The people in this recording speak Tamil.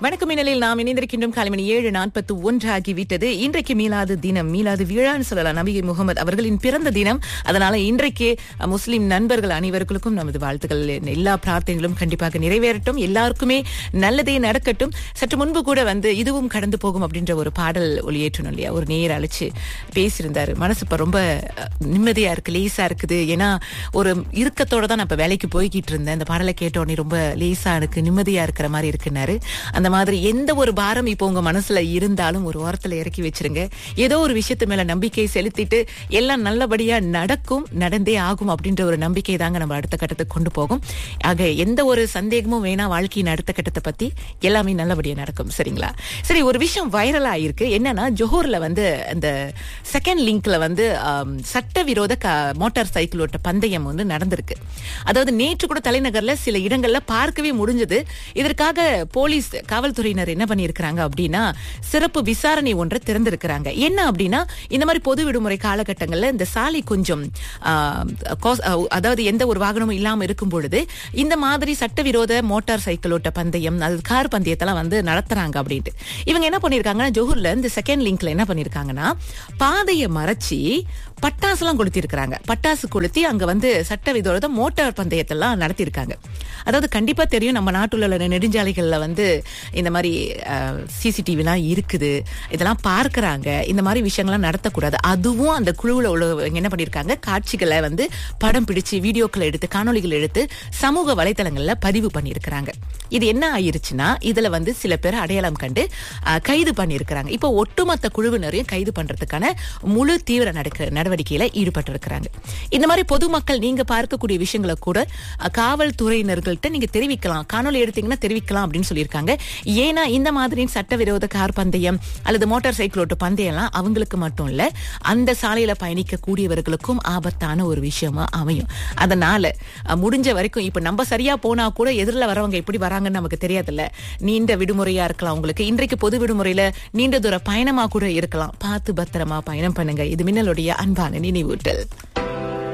வணக்கம் மின்னலில் நாம் இணைந்திருக்கின்றோம் காலை மணி ஏழு நாற்பத்து ஒன்று ஆகிவிட்டது இன்றைக்கு மீலாது தினம் மீலாது விழான்னு சொல்லலாம் நபி முகமது அவர்களின் பிறந்த தினம் அதனால இன்றைக்கு அஹ், முஸ்லிம் நண்பர்கள் அனைவருக்கும் நமது வாழ்த்துக்கள் எல்லா பிரார்த்தனைகளும் கண்டிப்பாக நிறைவேறட்டும் எல்லாருக்குமே நல்லதே நடக்கட்டும் சற்று முன்பு கூட வந்து இதுவும் கடந்து போகும் அப்படின்ற ஒரு பாடல் ஒளியேற்றணும் இல்லையா ஒரு நேர் அழைச்சு பேசியிருந்தாரு மனசு இப்ப ரொம்ப அஹ், நிம்மதியா இருக்கு லேசா இருக்குது ஏன்னா ஒரு இறுக்கத்தோட தான் நான் இப்ப வேலைக்கு போய்கிட்டு இருந்தேன் இந்த பாடலை கேட்ட உடனே ரொம்ப லேசா எனக்கு நிம்மதியா இருக்கிற மாதிரி இருக்குன்னாரு அந்த மாதிரி எந்த ஒரு பாரம் இப்போ உங்க மனசுல இருந்தாலும் ஒரு ஓரத்துல இறக்கி வச்சிருங்க ஏதோ ஒரு விஷயத்து மேல நம்பிக்கை செலுத்திட்டு எல்லாம் நல்லபடியா நடக்கும் நடந்தே ஆகும் அப்படின்ற ஒரு நம்பிக்கை தாங்க நம்ம அடுத்த கட்டத்துக்கு கொண்டு போகும் ஆக எந்த ஒரு சந்தேகமும் வேணா வாழ்க்கையின் அடுத்த கட்டத்தை பத்தி எல்லாமே நல்லபடியா நடக்கும் சரிங்களா சரி ஒரு விஷயம் வைரல் ஆயிருக்கு என்னன்னா ஜோஹர்ல வந்து அந்த செகண்ட் லிங்க்ல வந்து ஆம், சட்டவிரோத க- மோட்டார் சைக்கிள் ஓட்ட பந்தயம் வந்து நடந்திருக்கு அதாவது நேற்று கூட தலைநகர்ல சில இடங்கள்ல பார்க்கவே முடிஞ்சது இதற்காக போலீஸ் காவல்துறையினர் என்ன பண்ணியிருக்கிறாங்க அப்படின்னா சிறப்பு விசாரணை ஒன்றை திறந்திருக்கிறாங்க என்ன அப்படின்னா இந்த மாதிரி பொது விடுமுறை காலகட்டங்கள்ல இந்த சாலை கொஞ்சம் ஆ, கோஸ்- ஆ, அதாவது எந்த ஒரு வாகனமும் இல்லாம இருக்கும் பொழுது இந்த மாதிரி சட்டவிரோத மோட்டார் சைக்கிள் ஓட்ட பந்தயம் அது கார் பந்தயத்தெல்லாம் வந்து நடத்துறாங்க அப்படின்ட்டு இவங்க என்ன பண்ணிருக்காங்கன்னா ஜோஹூர்ல இந்த செகண்ட் லிங்க்ல என்ன பண்ணிருக்காங்கன்னா பாதையை மறைச்சி பட்டாசுலாம் கொளுத்திருக்கிறாங்க பட்டாசு கொளுத்தி அங்க வந்து சட்டவிரோத மோட்டார் பந்தயத்தெல்லாம் நடத்தியிருக்காங்க அதாவது கண்டிப்பா தெரியும் நம்ம நாட்டுல உள்ள நெடுஞ்சாலைகள்ல வந்து இந்த மாதிரி சிசிடிவிலாம் இருக்குது இதெல்லாம் பார்க்கறாங்க இந்த மாதிரி விஷயங்கள்லாம் நடத்தக்கூடாது அதுவும் அந்த குழுவுல உள்ளவங்க என்ன பண்ணிருக்காங்க காட்சிகளை வந்து படம் பிடிச்சு வீடியோக்களை எடுத்து காணொளிகள் எடுத்து சமூக வலைத்தளங்கள்ல பதிவு பண்ணியிருக்கிறாங்க இது என்ன ஆயிருச்சுன்னா இதுல வந்து சில பேர் அடையாளம் கண்டு அஹ், கைது பண்ணியிருக்கிறாங்க இப்போ ஒட்டுமொத்த குழுவினரையும் கைது பண்றதுக்கான முழு தீவிர நடக்க நடவடிக்கையில ஈடுபட்டிருக்கிறாங்க இந்த மாதிரி பொதுமக்கள் நீங்க பார்க்கக்கூடிய விஷயங்களை கூட அஹ், காவல்துறையினர்கள்ட்ட நீங்க தெரிவிக்கலாம் காணொளி எடுத்தீங்கன்னா தெரிவிக்கலாம் அப்படின்னு சொல்லியிருக்காங்க ஏன்னா இந்த மாதிரி சட்டவிரோத கார் பந்தயம் அல்லது மோட்டார் சைக்கிள் ஓட்டு பந்தயம்லாம் அவங்களுக்கு மட்டும் இல்ல அந்த சாலையில பயணிக்க கூடியவர்களுக்கும் ஆபத்தான ஒரு விஷயமா அமையும் அதனால அஹ், முடிஞ்ச வரைக்கும் இப்ப நம்ம சரியா போனா கூட எதிரில் வரவங்க எப்படி வராங்கன்னு நமக்கு தெரியாதுல்ல நீண்ட விடுமுறையா இருக்கலாம் உங்களுக்கு இன்றைக்கு பொது விடுமுறையில நீண்ட தூர பயணமா கூட இருக்கலாம் பார்த்து பத்திரமா பயணம் பண்ணுங்க இது மின்னலுடைய அன்பான நினைவூட்டல்